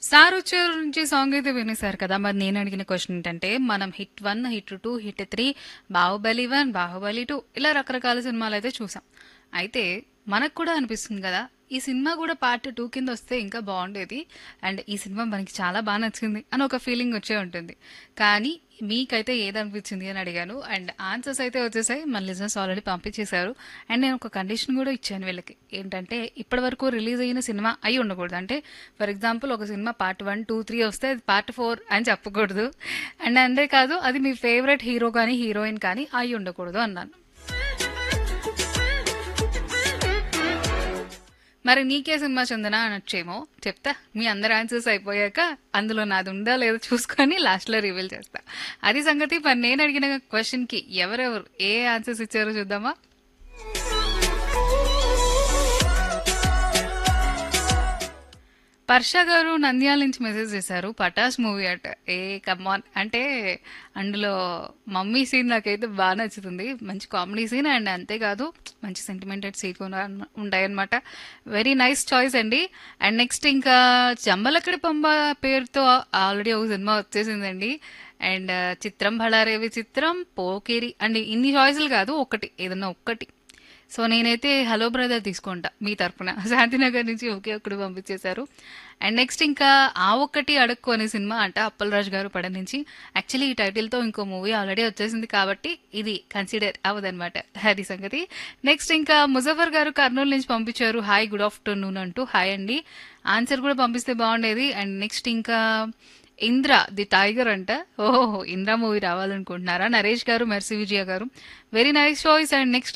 సారుచూర్ నుంచి సాంగ్ అయితే వినేశారు కదా మరి నేను అడిగిన క్వశ్చన్ ఏంటంటే మనం hit one hit two hit three Baahubali one Baahubali two ఇలా రకరకాల సినిమాలు అయితే చూసాం అయితే మనకు కూడా అనిపిస్తుంది కదా ఈ సినిమా కూడా పార్ట్ టూ కింద వస్తే ఇంకా బాగుండేది అండ్ ఈ సినిమా మనకి చాలా బాగా నచ్చింది అని ఒక ఫీలింగ్ వచ్చే ఉంటుంది కానీ మీకైతే ఏదనిపించింది అని అడిగాను అండ్ ఆన్సర్స్ అయితే వచ్చేసాయి మన లిజనర్స్ ఆల్రెడీ పంపించేశారు అండ్ నేను ఒక కండిషన్ కూడా ఇచ్చాను వీళ్ళకి ఏంటంటే ఇప్పటి వరకు రిలీజ్ అయిన సినిమా అయి ఉండకూడదు అంటే ఫర్ ఎగ్జాంపుల్ ఒక సినిమా పార్ట్ వన్ టూ త్రీ వస్తే అది పార్ట్ ఫోర్ అని చెప్పకూడదు అండ్ అంతేకాదు అది మీ ఫేవరెట్ హీరో కానీ హీరోయిన్ కానీ అయి ఉండకూడదు అన్నాను మరి నీకే సినిమా చందన అనొచ్చేమో చెప్తా మీ అందరి ఆన్సర్స్ అయిపోయాక అందులో నాది ఉందా లేదో చూసుకొని లాస్ట్లో రివీల్ చేస్తా అది సంగతి మరి నేను అడిగిన క్వశ్చన్కి ఎవరెవరు ఏ ఆన్సర్స్ ఇచ్చారో చూద్దామా పర్ష గారు నంద్యాల నుంచి మెసేజ్ చేశారు పటాస్ మూవీ అట ఏ కమాన్ అంటే అందులో మమ్మీ సీన్ నాకైతే బాగా నచ్చుతుంది మంచి కామెడీ సీన్ అండ్ అంతేకాదు మంచి సెంటిమెంటెడ్ సీన్ కూడా ఉంటాయన్నమాట వెరీ నైస్ చాయిస్ అండి అండ్ నెక్స్ట్ ఇంకా జమ్మలక్కడి పంబ పేరుతో ఆల్రెడీ ఒక సినిమా వచ్చేసిందండి అండ్ చిత్రం బళారేవి చిత్రం పోకిరి అండ్ ఇన్ని చాయిస్లు కాదు ఒకటి ఏదన్నా ఒక్కటి సో నేనైతే హలో బ్రదర్ తీసుకుంటా మీ తరపున శాంతినగర్ నుంచి ఒకే ఒక్కడు పంపించేశారు అండ్ నెక్స్ట్ ఇంకా ఆ ఒక్కటి అడుక్కు అనే సినిమా అంట అప్పలరాజు గారు పడ నుంచి యాక్చువల్లీ ఈ టైటిల్తో ఇంకో మూవీ ఆల్రెడీ వచ్చేసింది కాబట్టి ఇది కన్సిడర్ అవ్వదన్నమాట అది సంగతి నెక్స్ట్ ఇంకా ముజఫర్ గారు కర్నూలు నుంచి పంపించారు హాయ్ గుడ్ ఆఫ్టర్నూన్ అంటూ హాయ్ అండి ఆన్సర్ కూడా పంపిస్తే బాగుండేది అండ్ నెక్స్ట్ ఇంకా ఇంద్ర ది టైగర్ అంట ఓహో ఇంద్ర మూవీ రావాలనుకుంటున్నారా నరేష్ గారు మెర్సీ విజయ గారు very nice choice and next